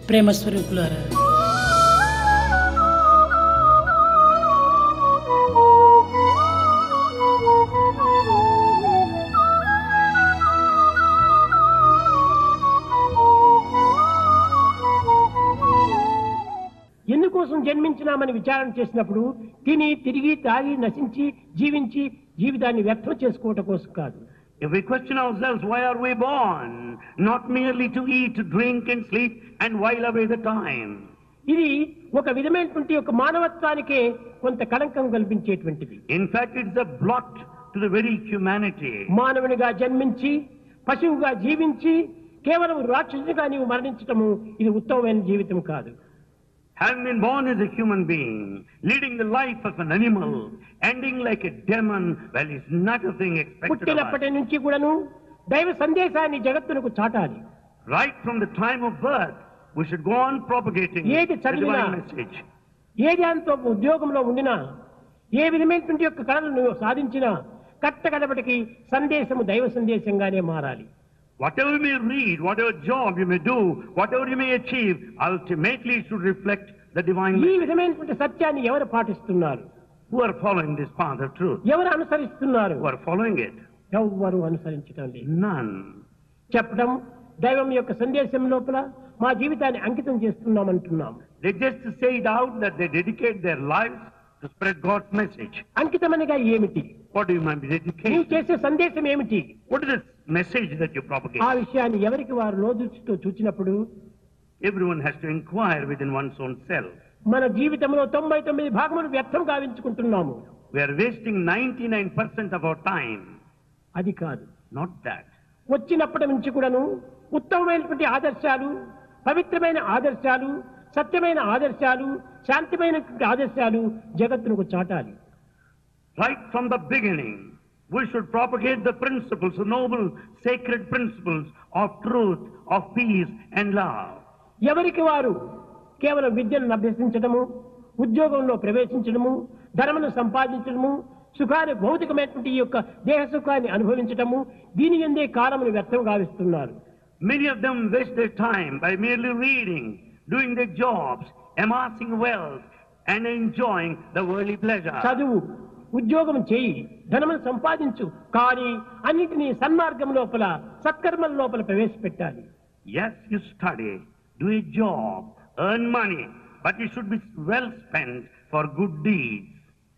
ప్రేమ స్వరూపులారా ఎందుకోసం జన్మించినామని విచారణ చేసినప్పుడు తిని తిరిగి తాగి నశించి జీవించి జీవితాన్ని వ్యర్థం చేసుకోవటం కోసం కాదు If we question ourselves, why are we born? Not merely to eat, drink, and sleep and while away the time. ఇది ఒక విధమైనటువంటి ఒక మానవత్వానికే కొంత కళంకం కల్పించేటువంటిది In fact, it's a blot to the very humanity. మానవునిగా జన్మించి పశువుగా జీవించి కేవలం రాక్షసునిగా నీవు మరణించటము ఇది ఉత్తమమైన జీవితం కాదు Having been born as a human being, leading the life of an animal, ending like a demon, well, is not a thing expected of us. పుట్టినప్పటి నుంచి కూడాను దైవ సందేశాన్ని జగత్తునకు చాటాలి Right from the time of birth, we should go on propagating ఏది the చదివినా divine message. ఏ దాంతో ఉద్యోగంలో ఉండినా ఏ విధమైనటువంటి యొక్క కళను నువ్వు సాధించినా కట్టకడపటికి సందేశము దైవ సందేశంగానే మారాలి Whatever you may read, whatever job you may do, whatever you may achieve, ultimately it should reflect the divine ఈ message. విధమైనటువంటి సత్యాన్ని ఎవరు పాటిస్తున్నారు Who are following this path of truth? ఎవరు అనుసరిస్తున్నారు Who are following it? ఎవ్వరు అనుసరించడం లేదు None. చెప్పడం దైవం యొక్క సందేశం లోపల మా జీవితాన్ని అంకితం చేస్తున్నామంటున్నాం They just say it out that they dedicate their lives to spread God's message. అంకితమనగా ఏమిటి What do you mean by నీవు dedication? చేసే సందేశం ఏమిటి What is this message that you ఆ propagate? విషయాన్ని ఎవరికి వారు లోదృష్టితో చూచినప్పుడు Everyone has to inquire within one's own self. మన జీవితంలో తొంభై తొమ్మిది భాగములు వ్యర్థం గావించుకుంటున్నాము We are wasting 99% of our time. అది కాదు Not that. వచ్చినప్పటి నుంచి కూడాను ఉత్తమమైనటువంటి ఆదర్శాలు పవిత్రమైన ఆదర్శాలు సత్యమైన ఆదర్శాలు శాంతిమైనటువంటి ఆదర్శాలు జగత్తునకు చాటాలి Right from the beginning, we should propagate the principles, the noble, sacred principles of truth, of peace and love. ఎవరికి వారు కేవలం విద్యను అభ్యసించడము ఉద్యోగంలో ప్రవేశించడము ధర్మను సంపాదించడము సుఖాన్ని భౌతికమైనటువంటి ఈ యొక్క దేహ సుఖాన్ని అనుభవించడము దీని ఎందే కాలమును వ్యర్థం గావిస్తున్నారు Many of them waste their time by merely reading, doing their jobs, amassing wealth, and enjoying the worldly pleasure. చదువు ఉద్యోగం చేయి ధనమును సంపాదించు కానీ అన్నింటినీ సన్మార్గం లోపల సత్కర్మల లోపల ప్రవేశపెట్టాలి Yes, you study, do a job, earn money, but it should be well spent for good deeds.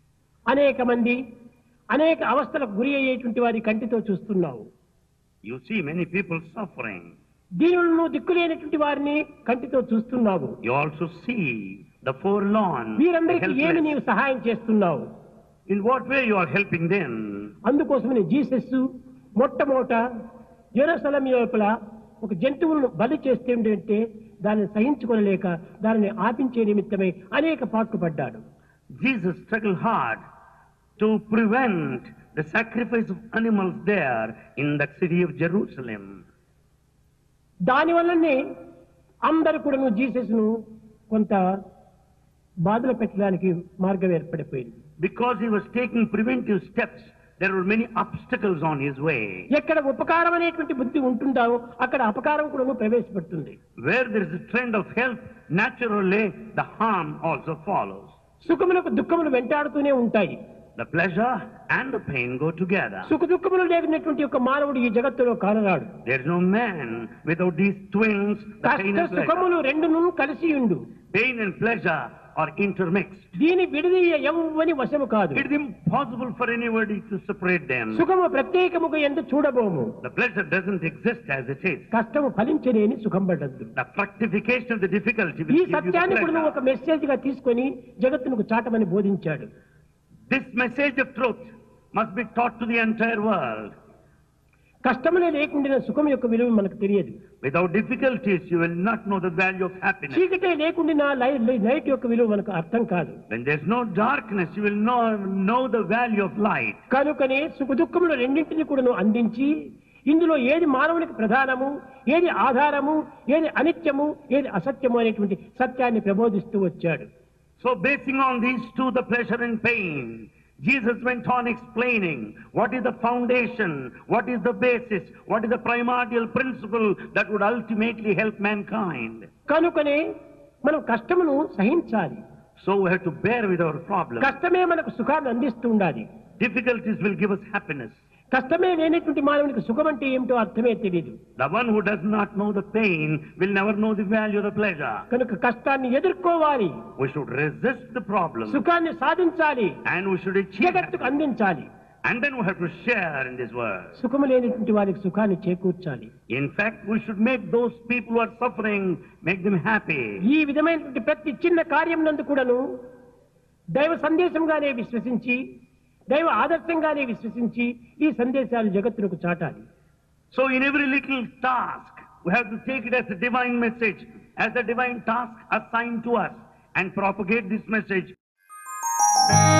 అనేక మంది అనేక అవస్థలకు గురి అయ్యేటువంటి వారి కంటితో చూస్తున్నావు You see many people suffering. దీనులను దిక్కులేనటువంటి వారిని కంటితో చూస్తున్నావు You also see the forlorn, the వీరందరికీ ఏమి helpless. నీవు సహాయం చేస్తున్నావు In what way you are helping them? అందుకోసమని జీసస్ మొట్టమొదట జెరూసలం లోపల ఒక జంతువులను బలి చేస్తే అంటే దానిని సహించుకోలేక దానిని ఆపించే నిమిత్తమై అనేక పాటుపడ్డాడు Jesus struggled hard to prevent the sacrifice of animals there in the city of Jerusalem. దానివల్లనే అందరు కూడా జీసస్ ను కొంత బాధలు పెట్టడానికి మార్గం ఏర్పడిపోయింది Because he was taking preventive steps, there were many obstacles on his way. ఎక్కడ ఉపకారం అనేటువంటి బుద్ధి ఉంటుందో అక్కడ అపకారం కూడా ప్రవేశపెడుతుంది Where there is a trend of help, naturally the harm also follows. సుఖములకు దుఃఖములు వెంటాడుతూనే ఉంటాయి The pleasure and the pain go together. సుఖ దుఃఖములు లేకున్నటువంటి ఒక మానవుడు ఈ జగత్తులో కానరాడు There is no man without these twins, the pain కష్ట and pleasure. సుఖములు రెండును కలిసి ఉండు Pain and pleasure are intermixed. దీని విడదీయ ఎవ్వని వశము కాదు It is impossible for anybody to separate them. సుఖము ప్రత్యేకముగా ఎందు చూడబోము The pleasure doesn't exist as it is. కష్టము ఫలించలేని సుఖం పడద్దు The fructification of the difficulty ఈ will give you the సత్యాన్ని కూడా నువ్వు ఒక pleasure. మెసేజ్ గా తీసుకొని జగత్తునకు చాటమని బోధించాడు This message of truth must be taught to the entire world. కష్టములే లేకుండా సుఖం యొక్క విలువ మనకు తెలియదు Without difficulties, you will not know the value of happiness. చీకటే లేకుండా లైట్ యొక్క విలువ మనకు అర్థం కాదు When there's no darkness, you will know, know the value of light. కనుకనే సుఖ దుఃఖములు రెండింటిని కూడా అందించి ఇందులో ఏది మానవునికి ప్రధానము ఏది ఆధారము ఏది అనిత్యము ఏది అసత్యము అనేటువంటి సత్యాన్ని ప్రబోధిస్తూ వచ్చాడు So basing on these two, the pleasure and pain, Jesus went on explaining what is the foundation, what is the basis, what is the primordial principle that would ultimately help mankind. కనుకనే మనం కష్టమును సహించాలి So we have to bear with our problems. కష్టమే మనకు సుఖాన్ని అందిస్తూ ఉండాలి Difficulties will give us happiness. కష్టమే లేనటువంటి మానవునికి సుఖం అంటే ఏమిటో అర్థమే తెలియదు The one who does not know the pain will never know the value of the pleasure. కనుక కష్టాన్ని ఎదుర్కోవాలి We should resist the problem సుఖాన్ని సాధించాలి and we should achieve జగత్తుకు happiness. అందించాలి And then we have to share in this world. సుఖము లేనటువంటి వారికి సుఖాన్ని చేకూర్చాలి In fact, we should make those people who are suffering, make them happy. ఈ విధమైనటువంటి ప్రతి చిన్న కార్యం నందు కూడాను దైవ సందేశంగానే విశ్వసించి దైవ ఆదర్శంగానే విశ్వసించి ఈ సందేశాలు జగత్తునకు చాటాలి So in every little task, we have to take it as a divine message, as a divine task assigned to us, and propagate this message